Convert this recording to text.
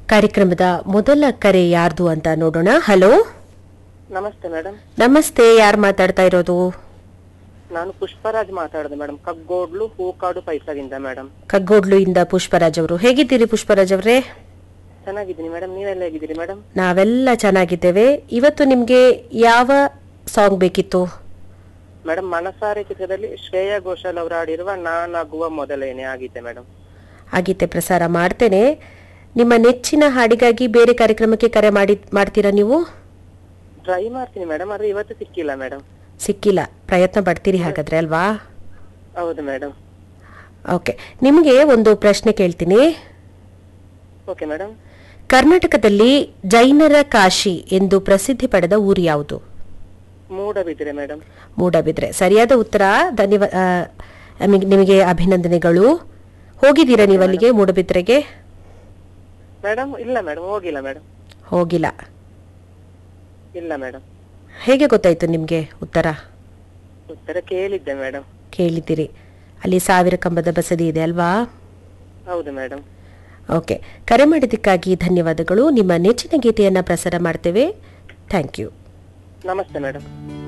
ಕಾರ್ಯಕ್ರಮದ ಮೊದಲ ಕರೆ ಯಾರ್ದು ಅಂತ ನೋಡೋಣ ಹಲೋ ನಮಸ್ತೆ ಮೇಡಮ್ ನಮಸ್ತೆ ಯಾರು ಮಾತಾಡ್ತಾ ಇರೋದು ನಾನು ಪುಷ್ಪರಾಜ್ ಮಾತಾಡೋದು ಮೇಡಮ್ ಕಗ್ಗೋಡ್ಲು ಹೂಕಾಡು ಪೈಸಾಗಿಂದ ಮೇಡಮ್ ಕಗ್ಗೋಡ್ಲು ಇಂದ ಪುಷ್ಪರಾಜ್ ಅವರು ಹೇಗಿದ್ದೀರಿ ಪುಷ್ಪರಾಜ್ ಅವರೇ ಚೆನ್ನಾಗಿದ್ದೀನಿ ಮೇಡಮ್ ನೀವೆಲ್ಲ ಹೇಗಿದ್ದೀರಿ ಮೇಡಮ್ ನಾವೆಲ್ಲ ಚೆನ್ನಾಗಿದ್ದೇವೆ ಇವತ್ತು ನಿಮ್ಗೆ ಯಾವ ಸಾಂಗ್ ಬೇಕಿತ್ತು ಮೇಡಮ್ ಮನಸಾರೆ ಚಿತ್ರದಲ್ಲಿ ಶ್ರೇಯಾ ಘೋಷಾಲ್ ಅವರು ಆಡಿರುವ ನಾನಾಗುವ ಮೊದಲೇನೆ ಆಗಿದ್ದೆ ಮೇಡಮ್ ಆಗೀತೆ ಪ್ರಸಾರ ಮಾಡ್ತೇನೆ ನಿಮ್ಮ ನೆಚ್ಚಿನ ಹಾಡಿಗಾಗಿ ಬೇರೆ ಕಾರ್ಯಕ್ರಮಕ್ಕೆ ಕರೆ ಮಾಡಿ ಮಾಡ್ತೀರಾ ನೀವು ಟ್ರೈ ಮಾಡ್ತೀನಿ ಮೇಡಮ್ ಆದ್ರೆ ಇವತ್ತು ಸಿಕ್ಕಿಲ್ಲ ಮೇಡಮ್ ಸಿಕ್ಕಿಲ್ಲ ಪ್ರಯತ್ನ ಪಡ್ತೀರಿ ಹಾಗಾದ್ರೆ ಅಲ್ವಾ ಹೌದು ಮೇಡಮ್ ಓಕೆ ನಿಮಗೆ ಒಂದು ಪ್ರಶ್ನೆ ಕೇಳ್ತೀನಿ ಓಕೆ ಮೇಡಮ್ ಕರ್ನಾಟಕದಲ್ಲಿ ಜೈನರ ಕಾಶಿ ಎಂದು ಪ್ರಸಿದ್ಧಿ ಪಡೆದ ಊರು ಯಾವುದು ಮೂಡಬಿದ್ರೆ ಮೇಡಮ್ ಮೂಡಬಿದ್ರೆ ಸರಿಯಾದ ಉತ್ತರ ಧನ್ಯವಾದ ನಿಮಗೆ ಅಭಿನಂದನೆಗಳು ಹೋಗಿದ್ದೀರಾ ನೀವು ಅಲ್ಲಿಗೆ ಮೂಡಬಿದ್ರೆಗೆ ಮೇಡಮ್ ಇಲ್ಲ ಮೇಡಮ್ ಹೋಗಿಲ್ಲ ಮೇಡಮ್ ಹೋಗಿಲ್ಲ ಇಲ್ಲ ಮೇಡಮ್ ಹೇಗೆ ಗೊತ್ತಾಯ್ತು ನಿಮಗೆ ಉತ್ತರ ಉತ್ತರ ಕೇಳಿದ್ದೆ ಮೇಡಮ್ ಕೇಳಿದ್ದೀರಿ ಅಲ್ಲಿ ಸಾವಿರ ಕಂಬದ ಬಸದಿ ಇದೆ ಅಲ್ವಾ ಹೌದು ಮೇಡಮ್ ಓಕೆ ಕರೆ ಮಾಡಿದ್ದಕ್ಕಾಗಿ ಧನ್ಯವಾದಗಳು ನಿಮ್ಮ ನೆಚ್ಚಿನ ಗೀತೆಯನ್ನ ಪ್ರಸಾರ ಮಾಡ್ತೇವೆ ಥ್ಯಾಂಕ್ ಯು ನಮಸ್ತೆ ಮೇಡಮ್